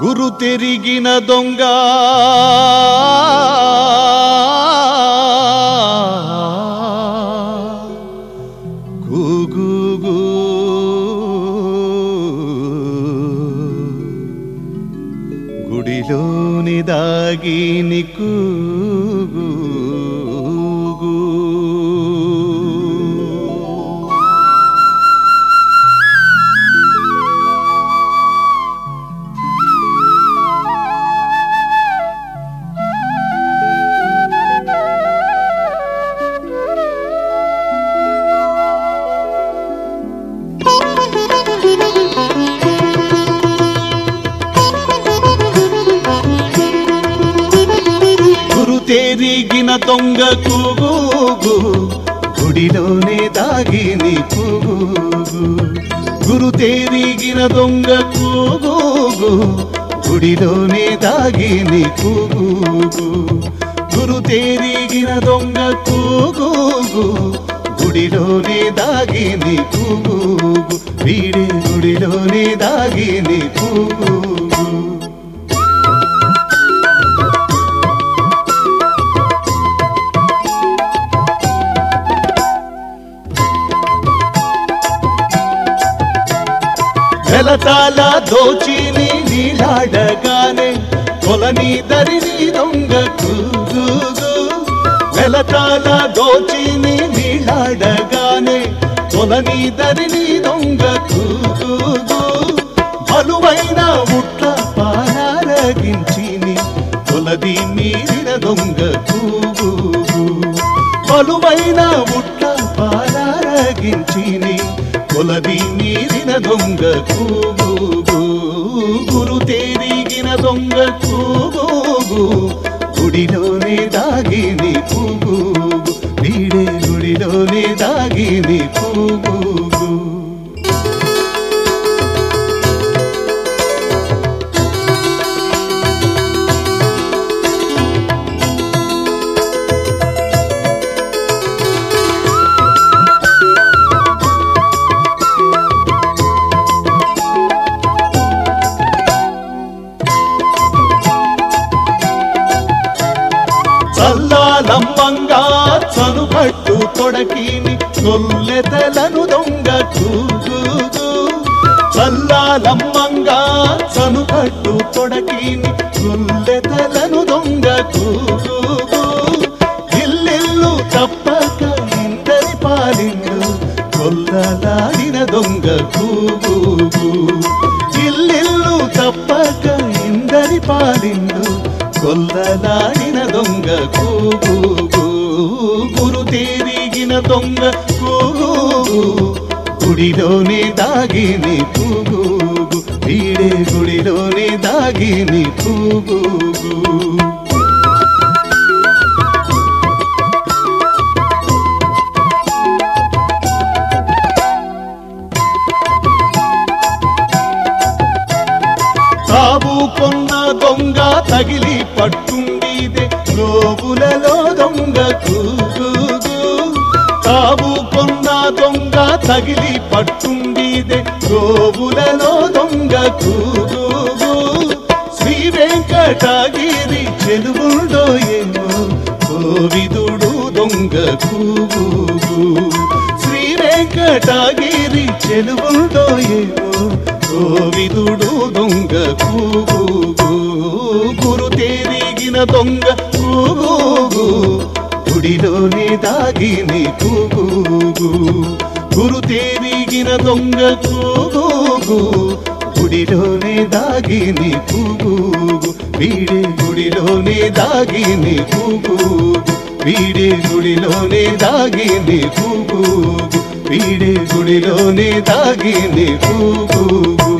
గురు తెరిగిన దొంగ గూగూగూ. గుడిలోని దాగి నికు గురు తేరిగిన దొంగ కూగూగు గుడిలోనే దాగిని కూగూగు గురు తేరిగిన దొంగ కూగూగు గుడిలోనే దాగిని కూగూగు గురు తేరిగిన దొంగ కూగూగు గుడిలోనే దాగిని కూగూగు వీడి గుడిలోనే దాగిని కూగూగు వెలతాల దోచిని నీలాడగానే కొలని దరిని దొంగ కూగు వెలతాల దోచిని నీలాడగానే కొలని దరిని దొంగ కూగు బలువైన ముట్ల పారారగించిని కొలది మీరిన దొంగ కూగు బలువైన ముట్ల పారారగించిని కొలది మీరిన దొంగ కూగు గురు తేరిగిన దొంగ కూగు గుడిలోనే దాగిని కూగు వీడే గుడిలోనే దాగిని కూగు చల్లాలమ్మంగా చనుపట్టు తొడకిని కొల్లెతలను దొంగ కూగు చల్లాలమ్మంగా చనుపట్టు తొడకిని కొల్లెతలను దొంగ కూగు ఇల్లిల్లు తప్పక ఇందరి పాలిండు కొల్లలాడిన దొంగ కూగు ఇల్లిల్లు తప్పక ఇందరి పాలిండు కొల్లలాడిన దొంగ కూగు గురు తేరిగిన దొంగ కూగు గుడిలోనే దాగిని కూగు వీడే గుడిలోనే దాగిని కూగు తాబు కొన్న దొంగ తగిలి పట్టుండిదే రోగులలో దొంగ కూగు తాబు కొన్న దొంగ తగిలి పట్టుండిదే రోగులలో దొంగ కూగు శ్రీ వెంకటగిరి చెలువుడో ఏమో కోవిదుడు దొంగ కూగు శ్రీ వెంకటగిరి చెలువుడో ఏమో కోవిదుడు దొంగ కూగు గురు తేరిగిన దొంగ కూగు గుడిలోనే దాగిని కూగు గురు తేరిగిన దొంగ కూగు గుడిలోనే దాగిని కూగు వీడే గుడిలోనే దాగిని కూగు వీడే గుడిలోనే దాగిని కూగు వీడే గుడిలోనే దాగిని కూగు